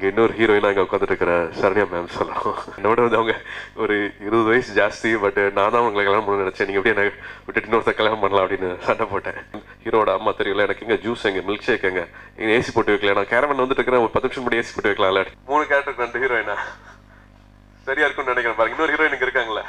இங்கே இன்னொரு ஹீரோயினா இங்கே உட்காந்துட்டு இருக்கிற சரண்யா மேம் சொல்லலாம் என்னோட வந்து அவங்க ஒரு இருபது வயசு ஜாஸ்தி பட் நான் தான் உங்களை கல்யாணம் பண்ண நினச்சேன் நீங்கள் எப்படி எனக்கு விட்டுட்டு இன்னொருத்த கல்யாணம் பண்ணலாம் அப்படின்னு சண்டை போட்டேன் ஹீரோட அம்மா தெரியல எனக்கு இங்கே ஜூஸ் எங்க மில்க் ஷேக் எங்க இங்கே ஏசி போட்டு வைக்கல நான் கேரமன் வந்துட்டு இருக்கிறேன் ஒரு பத்து நிமிஷம் முன்னாடி ஏசி போட்டு வைக்கலாம்ல மூணு கேரக்டருக்கு ரெண்டு ஹீரோயினா சரியா இருக்கும்னு நினைக்கிறேன் பாருங்க இன்னொரு ஹீரோயின் இங்கே இருக்காங்களே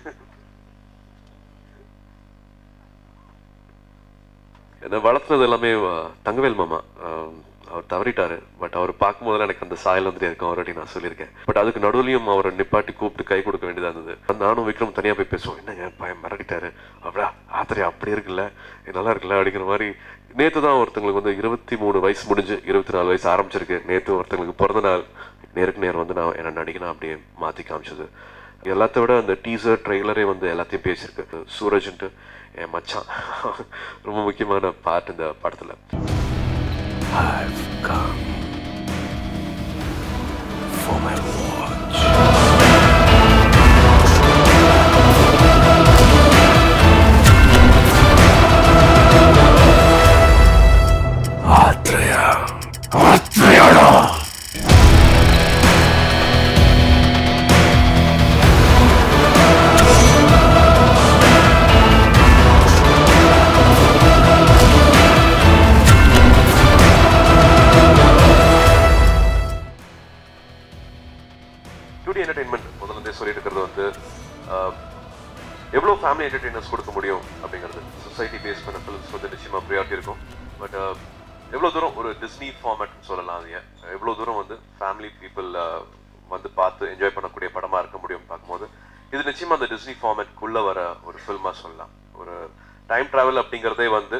என்னை வளர்த்துனது எல்லாமே அஹ், தங்கவேல் மாமா அஹ், அவர் தவறிட்டாரு பட் அவர் பார்க்கும்போதெல்லாம் எனக்கு அந்த சாயல் வந்துட்டே இருக்கும் அவர்கிட்ட நான் சொல்லியிருக்கேன் பட் அதுக்கு நடுவுலையும் அவரை நிப்பாட்டி கூப்பிட்டு கை கொடுக்க வேண்டியதா இருந்தது நானும் விக்ரம் தனியாக போய் பேசுவோம் என்னங்க பையன் மிரட்டிட்டாரு அப்படியா ஆத்திரையா அப்படி இருக்குல்ல இது நல்லா இருக்குல்ல அப்படிங்கிற மாதிரி நேற்று தான் ஒருத்தங்களுக்கு வந்து இருபத்தி மூணு வயசு முடிஞ்சு இருபத்தி நாலு வயசு ஆரம்பிச்சிருக்கு நேற்று ஒருத்தங்களுக்கு பிறந்த நாள் நேருக்கு நேர் வந்து நான் என்ன நடிக்கணும் அப்படியே மாற்றி காமிச்சது எல்லாத்த விட அந்த டீசர் ட்ரெய்லரே வந்து எல்லாத்தையும் பேசியிருக்கு சூரஜ்ன்ட்டு என் மச்சான் ரொம்ப முக்கியமான பார்ட் இந்த படத்தில் I've come for my watch. ஆத்ரயா ஆத்ரயாடா டுடி என்டர்டைன்மெண்ட் முதல்ல இருந்தே சொல்லிட்டு இருக்கிறது வந்து ஆஹ், எவ்வளோ ஃபேமிலி என்டர்டைனர்ஸ் கொடுக்க முடியும் அப்படிங்கிறது சொசைட்டி பேஸ் பண்ண ஃபிலிம்ஸ் வந்து நிச்சயமாக ப்ரியாரிட்டி இருக்கும் பட் எவ்வளோ தூரம் ஒரு டிஸ்னி ஃபார்மேட்னு சொல்லலாம் அது எவ்வளோ தூரம் வந்து ஃபேமிலி பீப்புள் வந்து பார்த்து என்ஜாய் பண்ணக்கூடிய படமாக இருக்க முடியும் பார்க்கும்போது இது நிச்சயமாக அந்த டிஸ்னி ஃபார்மேட்குள்ளே வர ஒரு ஃபில்மாக சொல்லலாம் ஒரு டைம் ட்ராவல் அப்படிங்கிறதே வந்து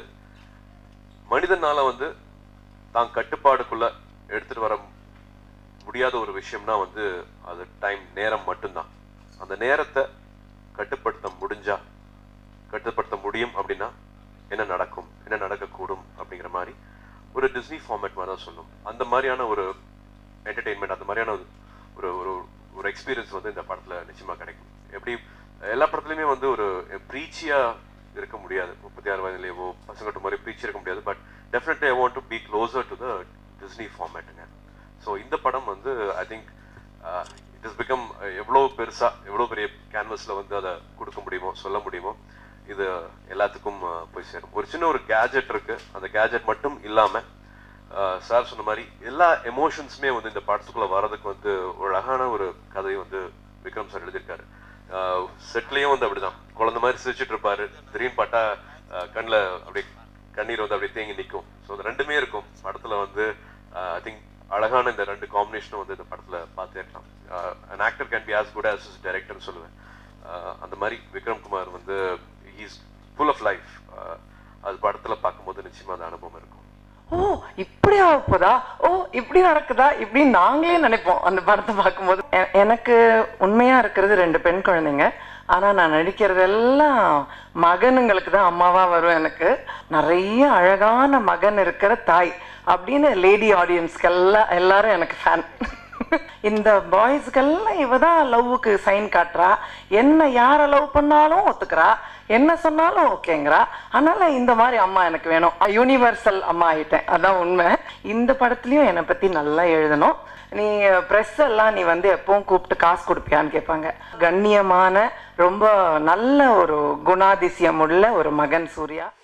மனிதனால வந்து தான் கட்டுப்பாடுக்குள்ள எடுத்துட்டு வர முடியாத ஒரு விஷயம்னா வந்து அது டைம் நேரம் மட்டும்தான் அந்த நேரத்தை கட்டுப்படுத்த முடிஞ்சா கட்டுப்படுத்த முடியும் அப்படின்னா என்ன நடக்கும் என்ன நடக்கக்கூடும் அப்படிங்கிற மாதிரி ஒரு டிஸ்னி ஃபார்மேட் மாதிரி தான் சொல்லும் அந்த மாதிரியான ஒரு என்டர்டெயின்மெண்ட் அந்த மாதிரியான ஒரு- ஒரு ஒரு ஒரு எக்ஸ்பீரியன்ஸ் வந்து இந்த படத்துல நிச்சயமா கிடைக்கும் எப்படி எல்லா படத்துலையுமே வந்து ஒரு ப்ரீச்சியா இருக்க முடியாது முப்பத்தி ஆறு வயதுலேயோ பசங்கட்டு மாதிரி ப்ரீச்சி இருக்க முடியாது but definitely I want to be closer to the Disney ஃபார்மேட்டுங்க ஸோ இந்த படம் வந்து I think it is become எவ்வளோ பெருசா எவ்வளோ பெரிய கேன்வஸில் வந்து அதை கொடுக்க முடியுமோ சொல்ல முடியுமோ இது எல்லாத்துக்கும் uh, போய் சேரும் ஒரு சின்ன ஒரு கேஜெட் இருக்கு அந்த கேஜெட் மட்டும் இல்லாம சார் சொன்ன மாதிரி எல்லா எமோஷன்ஸுமே வந்து இந்த படத்துக்குள்ள வர்றதுக்கு வந்து ஒரு அழகான ஒரு கதையை வந்து விக்ரம் சார் எழுதியிருக்காரு செட்லேயும் வந்து அப்படிதான் குழந்தை மாதிரி சிரிச்சிட்டு இருப்பாரு திடீர்னு பட்டா கண்ணில் அப்படியே கண்ணீர் வந்து அப்படியே தேங்கி நிற்கும் ஸோ அது ரெண்டுமே இருக்கும் படத்துல வந்து ஐ திங்க் அழகான இந்த ரெண்டு காம்பினேஷனும் வந்து இந்த படத்துல பார்த்தே இருக்கலாம் an actor can be as good as his director சொல்லுவேன் ஆஹ் அந்த மாதிரி விக்ரம் குமார் வந்து ஹீஸ் ஃபுல் ஆஃப் லைஃப் அது படத்துல பார்க்கும்போது நிச்சயமா அந்த அனுபவம் இருக்கும் ஓ இப்படி ஆகப்போதா ஓ இப்படி நடக்குதா இப்படி நாங்களே நினைப்போம் அந்த படத்தை பார்க்கும்போது எ- எனக்கு உண்மையா இருக்கிறது ரெண்டு பெண் குழந்தைங்க ஆனா நான் நடிக்கிறது எல்லாம் மகனுங்களுக்கு தான் அம்மாவா வரும் எனக்கு நிறைய அழகான மகன் இருக்கிற தாய் அப்படின்னு லேடி ஆடியன்ஸ்க்கெல்லாம் எல்லாரும் எனக்கு ஃபேன் இந்த பாய்ஸ்க்கெல்லாம் இவ தான் லவ்வுக்கு சைன் காட்டுறா என்ன யாரை லவ் பண்ணாலும் ஒத்துக்கிறா என்ன சொன்னாலும் ஓகேங்கிறா அதனால இந்த மாதிரி அம்மா எனக்கு வேணும் யூனிவர்சல் அம்மா ஆயிட்டேன் அதான் உண்மை இந்த படத்துலயும் என்னை பத்தி நல்லா எழுதணும் நீ ப்ரெஸ் எல்லாம் நீ வந்து எப்பவும் கூப்பிட்டு காசு கொடுப்பியான்னு கேட்பாங்க கண்ணியமான ரொம்ப நல்ல ஒரு குணாதிசயம் உள்ள ஒரு மகன் சூர்யா